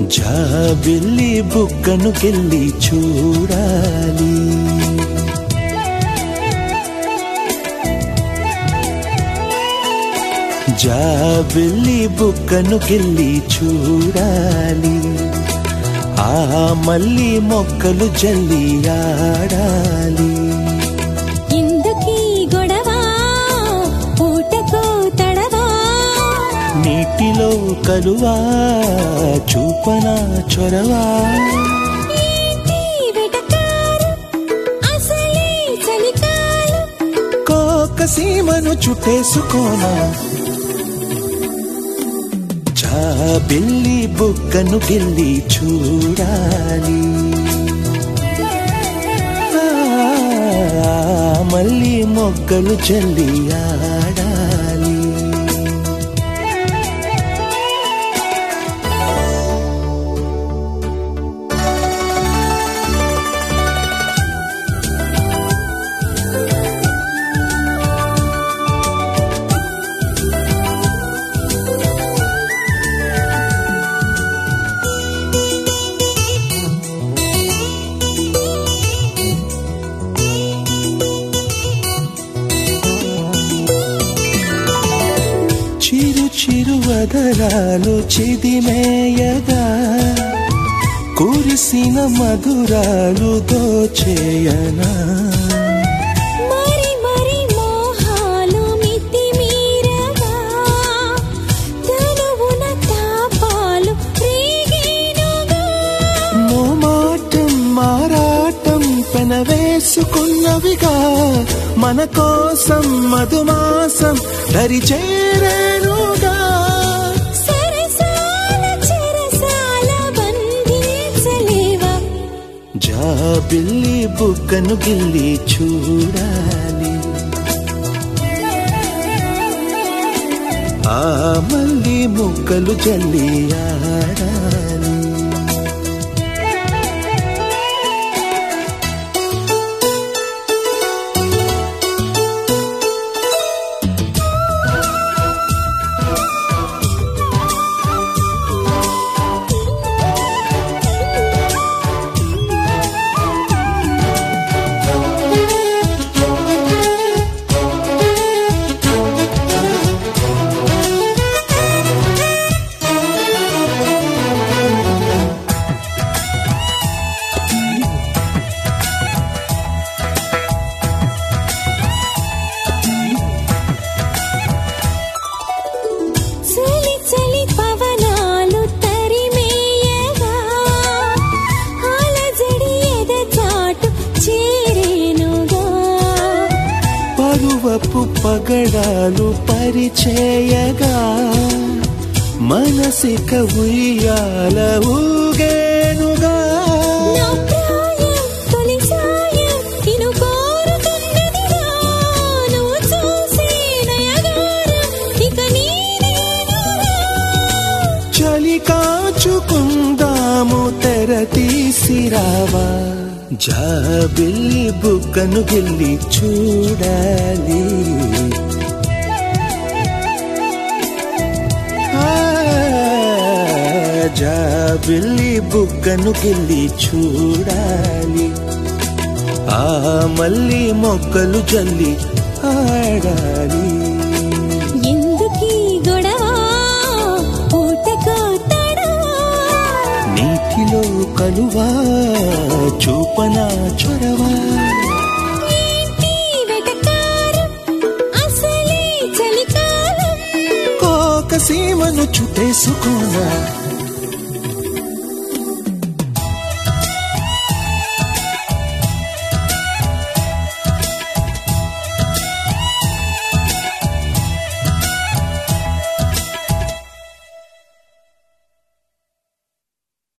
జాబిల్లి బుగ్గను కెళ్ళి చూడాలి జాబిల్లి బుగ్గను కెళ్ళి చూడాలి ఆ మళ్ళీ మొక్కలు జల్లి ఆడాలి ఎందుకీ గొడవ పూటకో తడవా నీటిలో కలువా చూపన చొరవా ఏంటి వెటకారం అసలే చలికాలం కోక సీమను చుట్టేసుకోనా జాబిల్లి బుగ్గను గిల్లి చూడాలి ఆ, మళ్ళీ మొగ్గలు జల్లి ఆడాలి చిరు చిరు వదరాలు చిదిమేయగా కురిసిన మధురాలు దోచేయనా మరి మరి మోహాలు మితిమీరగా తనువున తాపాలు రేగేనుగా మోమాటం మారాటం పెనవేసుకున్నవిగా మన కోసం మధుమాసం దరి చేరేనుగా సరసాల చెరసాల బంధించలేవా జాబిల్లి బుగ్గను గిల్లి చూడాలి ఆ మళ్ళీ ముక్కలు జల్లి ఆడాలి చలి చలి పవనాలు తరిమేయగా అలజడి ఎదచాటు చేరేనుగా పరువపు పగడాలు పరిచయగా మనసిక ఉయ్యాల ఊగేనుగా నా ప్రాయం తొలి సాయం నిన్ను కోరుతున్నదిగా నువ్వు చూసే నయగారం ఇక నీదేనుగా చలి కాచుకుందాము తెర తీసిరావా జాబిల్లి బుగ్గను గిల్లి చూడాలి ఆ, జాబిల్లి బుగ్గను గిల్లి చూడాలి ఆ మళ్ళీ మొక్కలు జల్లి ఆడాలి ఎందుకీ గొడవ పూటకో తడవా నీటిలో కలువా చూపన చొరవా ఏంటి వెటకారం అసలే చలికాలం కోక సీమను చుట్టేసుకోనా